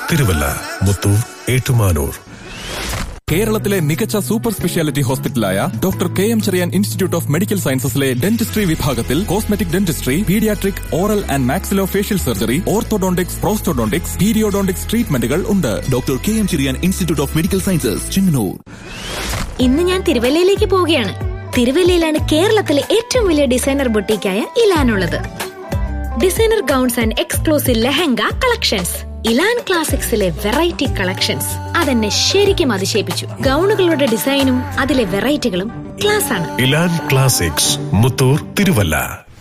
തിരുവല്ല മുത്തൂർ ഏറ്റുമാനൂർ കേരളത്തിലെ മികച്ച super speciality ഹോസ്പിറ്റലായ doctor K M Cherian institute of medical സയൻസസിലെ ഡെന്റിസ്ട്രി വിഭാഗത്തിൽ cosmetic dentistry paediatric oral and maxillofacial surgery orthodontics prosthodontics periodontics ട്രീറ്റ്മെന്റുകൾ ഉണ്ട് doctor K M Chiriyan institute of medical sciences Chengannur ഇന്ന് ഞാൻ തിരുവല്ലയിലേക്ക് പോവുകയാണ് തിരുവല്ലയിലാണ് കേരളത്തിലെ ഏറ്റവും വലിയ ഡിസൈനർ ബൊട്ടീക്കായ ഇലാനുള്ളത് designer gowns and exclusive lehenga collections Ilan ക്ലാസിക്സിലെ വെറൈറ്റി കളക്ഷൻസ് അതെന്നെ ശരിക്കും അതിശയിപ്പിച്ചു ഗൗണുകളുടെ ഡിസൈനും അതിലെ വെറൈറ്റികളും ക്ലാസ് ആണ് ഇലാൻ classics Muthoor Thiruvalla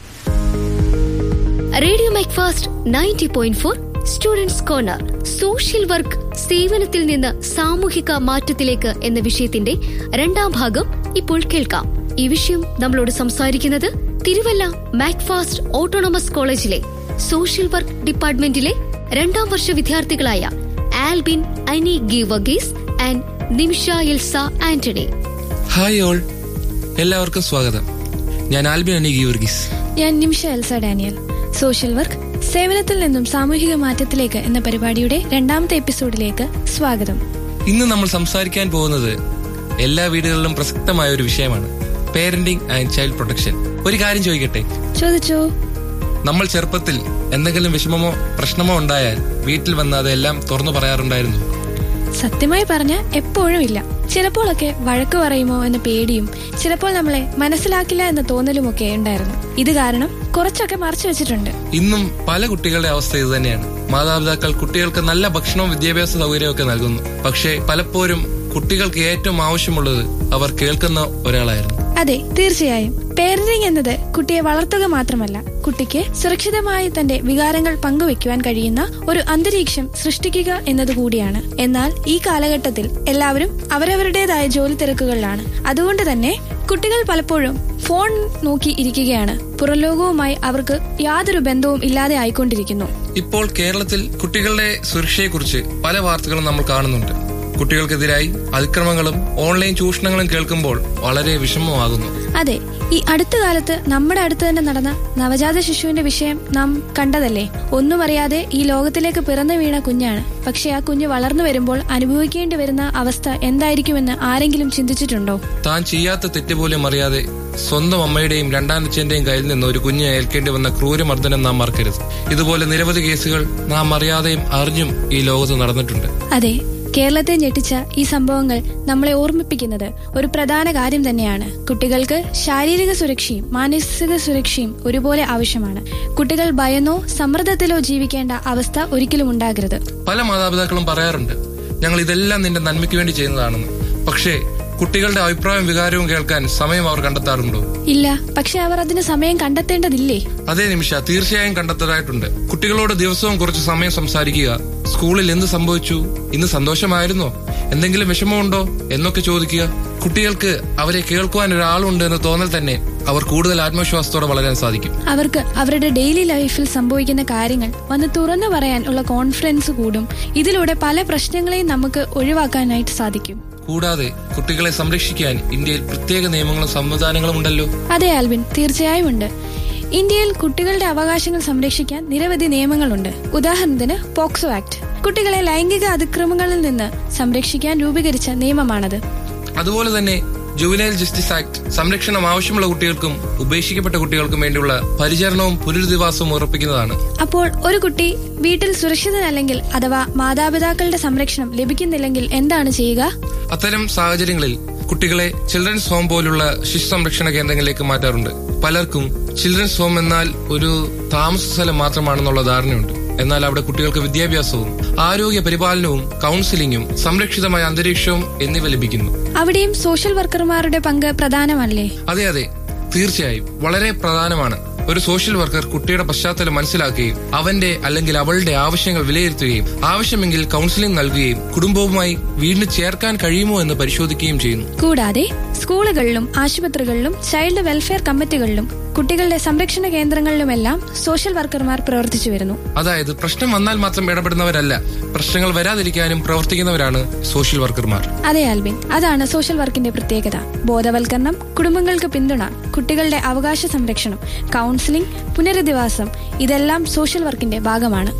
radio Macfast ninety point four students corner social work സേവനത്തിൽ നിന്ന് സാമൂഹിക മാറ്റത്തിലേക്ക് എന്ന വിഷയത്തിന്റെ രണ്ടാം ഭാഗം ഇപ്പോൾ കേൾക്കാം ഈ വിഷയം നമ്മളോട് സംസാരിക്കുന്നത് തിരുവല്ല മാക്ഫാസ്റ്റ് ഓട്ടോണമസ് കോളേജിലെ സോഷ്യൽ വർക്ക് ഡിപ്പാർട്ട്മെന്റിലെ രണ്ടാം വർഷ വിദ്യാർത്ഥികളായ ആൽബിൻ അനി ഗീവഗീസ് and Nimisha Elsa Antony hi all എല്ലാവർക്കും സ്വാഗതം ഞാൻ ആൽബിൻ അനി ഗീവർഗീസ് ഞാൻ Nimisha Elsa Daniel social work സേവനത്തിൽ നിന്നും സാമൂഹിക മാറ്റത്തിലേക്ക് എന്ന പരിപാടിയുടെ രണ്ടാമത്തെ എപ്പിസോഡിലേക്ക് സ്വാഗതം ഇന്ന് നമ്മൾ സംസാരിക്കാൻ പോകുന്നത് എല്ലാ വീടുകളിലും പ്രസക്തമായ ഒരു വിഷയമാണ് പേരന്റിംഗ് ആൻഡ് ചൈൽഡ് പ്രൊട്ടക്ഷൻ ഒരു കാര്യം ചോദിക്കട്ടെ ചോദിച്ചോ നമ്മൾ ചെറുപ്പത്തിൽ എന്തെങ്കിലും വിഷമമോ പ്രശ്നമോ ഉണ്ടായാൽ വീട്ടിൽ വന്ന് അതെല്ലാം തുറന്നു പറയാറുണ്ടായിരുന്നു സത്യമായി പറഞ്ഞ എപ്പോഴും ഇല്ല ചിലപ്പോഴൊക്കെ വഴക്ക് പറയുമോ എന്ന പേടിയും ചിലപ്പോൾ നമ്മളെ മനസ്സിലാക്കില്ല എന്ന തോന്നലുമൊക്കെ ഉണ്ടായിരുന്നു ഇത് കാരണം കുറച്ചൊക്കെ മറച്ചു വെച്ചിട്ടുണ്ട് ഇന്നും പല കുട്ടികളുടെ അവസ്ഥ ഇത് തന്നെയാണ് മാതാപിതാക്കൾ കുട്ടികൾക്ക് നല്ല ഭക്ഷണവും വിദ്യാഭ്യാസ സൗകര്യമൊക്കെ നൽകുന്നു പക്ഷേ പലപ്പോഴും കുട്ടികൾക്ക് ഏറ്റവും ആവശ്യമുള്ളത് അവർ കേൾക്കുന്ന ഒരാളായിരുന്നു അതെ തീർച്ചയായും പേരന്റിംഗ് എന്നത് കുട്ടിയെ വളർത്തുക മാത്രമല്ല കുട്ടിക്ക് സുരക്ഷിതമായി തന്റെ വികാരങ്ങൾ പങ്കുവെക്കുവാൻ കഴിയുന്ന ഒരു അന്തരീക്ഷം സൃഷ്ടിക്കുക എന്നതുകൂടിയാണ് എന്നാൽ ഈ കാലഘട്ടത്തിൽ എല്ലാവരും അവരവരുടേതായ ജോലി തിരക്കുകളിലാണ് അതുകൊണ്ട് തന്നെ കുട്ടികൾ പലപ്പോഴും ഫോൺ നോക്കി ഇരിക്കുകയാണ് പുറം ലോകവുമായി അവർക്ക് യാതൊരു ബന്ധവും ഇല്ലാതെ ആയിക്കൊണ്ടിരിക്കുന്നു ഇപ്പോൾ കേരളത്തിൽ കുട്ടികളുടെ സുരക്ഷയെക്കുറിച്ച് പല വാർത്തകളും നമ്മൾ കാണുന്നുണ്ട് കുട്ടികൾക്കെതിരായി അതിക്രമങ്ങളും ഓൺലൈൻ ചൂഷണങ്ങളും കേൾക്കുമ്പോൾ വളരെ വിഷമമാകുന്നു അതെ ഈ അടുത്ത കാലത്ത് നമ്മുടെ അടുത്ത് തന്നെ നടന്ന നവജാത ശിശുവിന്റെ വിഷയം നാം കണ്ടതല്ലേ ഒന്നും അറിയാതെ ഈ ലോകത്തിലേക്ക് പിറന്നു വീണ കുഞ്ഞാണ് പക്ഷെ ആ കുഞ്ഞ് വളർന്നു വരുമ്പോൾ അനുഭവിക്കേണ്ടി വരുന്ന അവസ്ഥ എന്തായിരിക്കുമെന്ന് ആരെങ്കിലും ചിന്തിച്ചിട്ടുണ്ടോ താൻ ചെയ്യാത്ത തെറ്റ് പോലും അറിയാതെ സ്വന്തം അമ്മയുടെയും രണ്ടാനച്ഛന്റെയും കയ്യിൽ നിന്ന് ഒരു കുഞ്ഞിനെ ഏൽക്കേണ്ടി വന്ന ക്രൂരമർദ്ദനം നാം മറക്കരുത് ഇതുപോലെ നിരവധി കേസുകൾ നാം അറിയാതെയും അറിഞ്ഞും ഈ ലോകത്ത് നടന്നിട്ടുണ്ട് അതെ കേരളത്തെ ഞെട്ടിച്ച ഈ സംഭവങ്ങൾ നമ്മളെ ഓർമ്മിപ്പിക്കുന്നത് ഒരു പ്രധാന കാര്യം തന്നെയാണ് കുട്ടികൾക്ക് ശാരീരിക സുരക്ഷയും മാനസിക സുരക്ഷയും ഒരുപോലെ ആവശ്യമാണ് കുട്ടികൾ ഭയന്നോ സമ്മർദ്ദത്തിലോ ജീവിക്കേണ്ട അവസ്ഥ ഒരിക്കലും ഉണ്ടാകരുത് പല മാതാപിതാക്കളും പറയാറുണ്ട് ഞങ്ങൾ ഇതെല്ലാം നിന്റെ നന്മയ്ക്ക് വേണ്ടി ചെയ്യുന്നതാണെന്ന് പക്ഷേ കുട്ടികളുടെ അഭിപ്രായവും വികാരവും കേൾക്കാൻ സമയം അവർ കണ്ടെത്താറുണ്ടോ ഇല്ല പക്ഷെ അവർ അതിന് സമയം കണ്ടെത്തേണ്ടതില്ലേ അതേ നിമിഷ തീർച്ചയായും കണ്ടെത്തതായിട്ടുണ്ട് കുട്ടികളോട് ദിവസവും കുറച്ച് സമയം സംസാരിക്കുക സ്കൂളിൽ എന്ത് സംഭവിച്ചു ഇന്ന് സന്തോഷമായിരുന്നോ എന്തെങ്കിലും വിഷമമുണ്ടോ എന്നൊക്കെ ചോദിക്കുക കുട്ടികൾക്ക് അവരെ കേൾക്കുവാൻ ഒരാളുണ്ട് എന്ന് തോന്നൽ തന്നെ അവർ കൂടുതൽ ആത്മവിശ്വാസത്തോടെ വളരാൻ സാധിക്കും അവർക്ക് അവരുടെ ഡെയിലി ലൈഫിൽ സംഭവിക്കുന്ന കാര്യങ്ങൾ വന്ന് തുറന്നു പറയാൻ ഉള്ള കോൺഫിഡൻസ് കൂടും ഇതിലൂടെ പല പ്രശ്നങ്ങളെയും നമുക്ക് ഒഴിവാക്കാനായിട്ട് സാധിക്കും കൂടാതെ കുട്ടികളെ സംരക്ഷിക്കാൻ ഇന്ത്യയിൽ പ്രത്യേക നിയമങ്ങളും സംവിധാനങ്ങളും ഉണ്ടല്ലോ അതെ ആൽവിൻ തീർച്ചയായും ഉണ്ട് ഇന്ത്യയിൽ കുട്ടികളുടെ അവകാശങ്ങൾ സംരക്ഷിക്കാൻ നിരവധി നിയമങ്ങളുണ്ട് ഉദാഹരണത്തിന് പോക്സോ ആക്ട് കുട്ടികളെ ലൈംഗിക അതിക്രമങ്ങളിൽ നിന്ന് സംരക്ഷിക്കാൻ രൂപീകരിച്ച നിയമമാണത് അതുപോലെ തന്നെ ജുവനൈൽ ജസ്റ്റിസ് ആക്ട് സംരക്ഷണം ആവശ്യമുള്ള കുട്ടികൾക്കും ഉപേക്ഷിക്കപ്പെട്ട കുട്ടികൾക്കും വേണ്ടിയുള്ള പരിചരണവും പുനരധിവാസവും ഉറപ്പിക്കുന്നതാണ് അപ്പോൾ ഒരു കുട്ടി വീട്ടിൽ സുരക്ഷിതനല്ലെങ്കിൽ അഥവാ മാതാപിതാക്കളുടെ സംരക്ഷണം ലഭിക്കുന്നില്ലെങ്കിൽ എന്താണ് ചെയ്യുക അത്തരം സാഹചര്യങ്ങളിൽ കുട്ടികളെ ചിൽഡ്രൻസ് ഹോം പോലുള്ള ശിശു സംരക്ഷണ കേന്ദ്രങ്ങളിലേക്ക് മാറ്റാറുണ്ട് പലർക്കും ചിൽഡ്രൻസ് ഹോം എന്നാൽ ഒരു താമസ സ്ഥലം മാത്രമാണെന്നുള്ള ധാരണയുണ്ട് എന്നാൽ അവിടെ കുട്ടികൾക്ക് വിദ്യാഭ്യാസവും ആരോഗ്യ പരിപാലനവും കൗൺസിലിംഗും സംരക്ഷിതമായ അന്തരീക്ഷവും എന്നിവ ലഭിക്കുന്നു അവിടെയും സോഷ്യൽ വർക്കർമാരുടെ പങ്ക് പ്രധാനമല്ലേ അതെ അതെ തീർച്ചയായും വളരെ പ്രധാനമാണ് ഒരു സോഷ്യൽ വർക്കർ കുട്ടിയുടെ പശ്ചാത്തലം മനസ്സിലാക്കുകയും അവന്റെ അല്ലെങ്കിൽ അവളുടെ ആവശ്യങ്ങൾ വിലയിരുത്തുകയും ആവശ്യമെങ്കിൽ കൗൺസിലിംഗ് നൽകുകയും കുടുംബവുമായി വീണ്ടും ചേർക്കാൻ കഴിയുമോ എന്ന് പരിശോധിക്കുകയും ചെയ്യുന്നു കൂടാതെ സ്കൂളുകളിലും ആശുപത്രികളിലും ചൈൽഡ് വെൽഫെയർ കമ്മിറ്റികളിലും കുട്ടികളുടെ സംരക്ഷണ കേന്ദ്രങ്ങളിലുമെല്ലാം സോഷ്യൽ വർക്കർമാർ പ്രവർത്തിച്ചു വരുന്നു അതായത് പ്രശ്നം വന്നാൽ മാത്രം ഇടപെടുന്നവരല്ല പ്രശ്നങ്ങൾ വരാതിരിക്കാനും പ്രവർത്തിക്കുന്നവരാണ് സോഷ്യൽ വർക്കർമാർ അതെ ആൽബിൻ അതാണ് സോഷ്യൽ വർക്കിന്റെ പ്രത്യേകത ബോധവൽക്കരണം കുടുംബങ്ങൾക്ക് പിന്തുണ കുട്ടികളുടെ അവകാശ സംരക്ഷണം കൗൺസിലിംഗ് പുനരധിവാസം ഇതെല്ലാം സോഷ്യൽ വർക്കിന്റെ ഭാഗമാണ്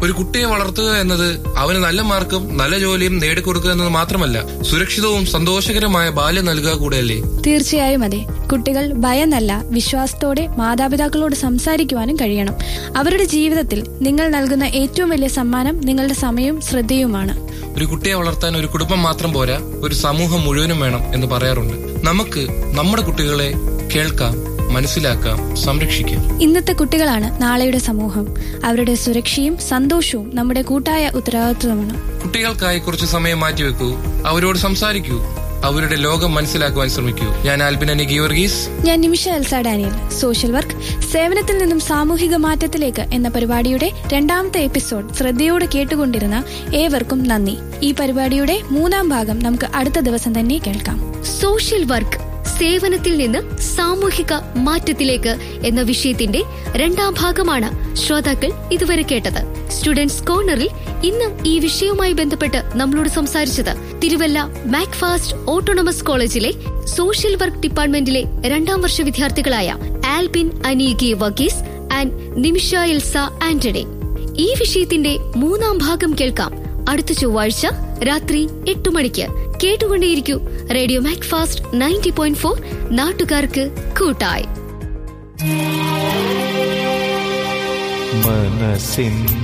ഒരു കുട്ടിയെ വളർത്തുക എന്നത് അവന് നല്ല മാർക്കും നല്ല ജോലിയും നേടിക്കൊടുക്കുക എന്നത് മാത്രമല്ല സുരക്ഷിതവും സന്തോഷകരമായ ബാല്യം നൽകുക കൂടെയല്ലേ തീർച്ചയായും അതെ കുട്ടികൾ ഭയന്നല്ല വിശ്വാസത്തോടെ മാതാപിതാക്കളോട് സംസാരിക്കുവാനും കഴിയണം അവരുടെ ജീവിതത്തിൽ നിങ്ങൾ നൽകുന്ന ഏറ്റവും വലിയ സമ്മാനം നിങ്ങളുടെ സമയവും ശ്രദ്ധയുമാണ് ഒരു കുട്ടിയെ വളർത്താൻ ഒരു കുടുംബം മാത്രം പോരാ ഒരു സമൂഹം മുഴുവനും വേണം എന്ന് പറയാറുണ്ട് നമുക്ക് നമ്മുടെ കുട്ടികളെ കേൾക്കാം മനസ്സിലാക്കാം സംരക്ഷിക്കാം ഇന്നത്തെ കുട്ടികളാണ് നാളെയുടെ സമൂഹം അവരുടെ സുരക്ഷയും സന്തോഷവും നമ്മുടെ കൂട്ടായ ഉത്തരവാദിത്വമാണ് കുട്ടികൾക്കായി കുറച്ച് സമയം മാറ്റിവെക്കൂ അവരോട് സംസാരിക്കൂ അവരുടെ ലോകം മനസ്സിലാക്കുവാൻ ശ്രമിക്കൂ ഞാൻ ആൽബിനനി ഗിയോർഗീസ് ഞാൻ Nimisha Elsa Daniel social work സേവനത്തിൽ നിന്നും സാമൂഹിക മാറ്റത്തിലേക്ക് എന്ന പരിപാടിയുടെ രണ്ടാമത്തെ എപ്പിസോഡ് ശ്രദ്ധയോടെ കേട്ടുകൊണ്ടിരുന്ന ഏവർക്കും നന്ദി ഈ പരിപാടിയുടെ മൂന്നാം ഭാഗം നമുക്ക് അടുത്ത ദിവസം തന്നെ കേൾക്കാം സോഷ്യൽ വർക്ക് സേവനത്തിൽ നിന്ന് സാമൂഹിക മാറ്റത്തിലേക്ക് എന്ന വിഷയത്തിന്റെ രണ്ടാം ഭാഗമാണ് ശ്രോതാക്കൾ ഇതുവരെ കേട്ടത് സ്റ്റുഡൻസ് കോർണറിൽ ഇന്ന് ഈ വിഷയവുമായി ബന്ധപ്പെട്ട് നമ്മളോട് സംസാരിച്ചത് തിരുവല്ല മാക്ഫാസ്റ്റ് ഓട്ടോണമസ് കോളേജിലെ സോഷ്യൽ വർക്ക് ഡിപ്പാർട്ട്മെന്റിലെ രണ്ടാം വർഷ വിദ്യാർത്ഥികളായ ആൽബിൻ അനീഗി വഗീസ് ആൻഡ് നിമിഷ എൽസ ആന്റണി ഈ വിഷയത്തിന്റെ മൂന്നാം ഭാഗം കേൾക്കാം അടുത്ത ചൊവ്വാഴ്ച രാത്രി എട്ടു മണിക്ക് കേട്ടുകൊണ്ടേയിരിക്കൂ radio Macfast ninety point four നാട്ടുകാർക്ക് കൂട്ടായി മനസ്സിൻ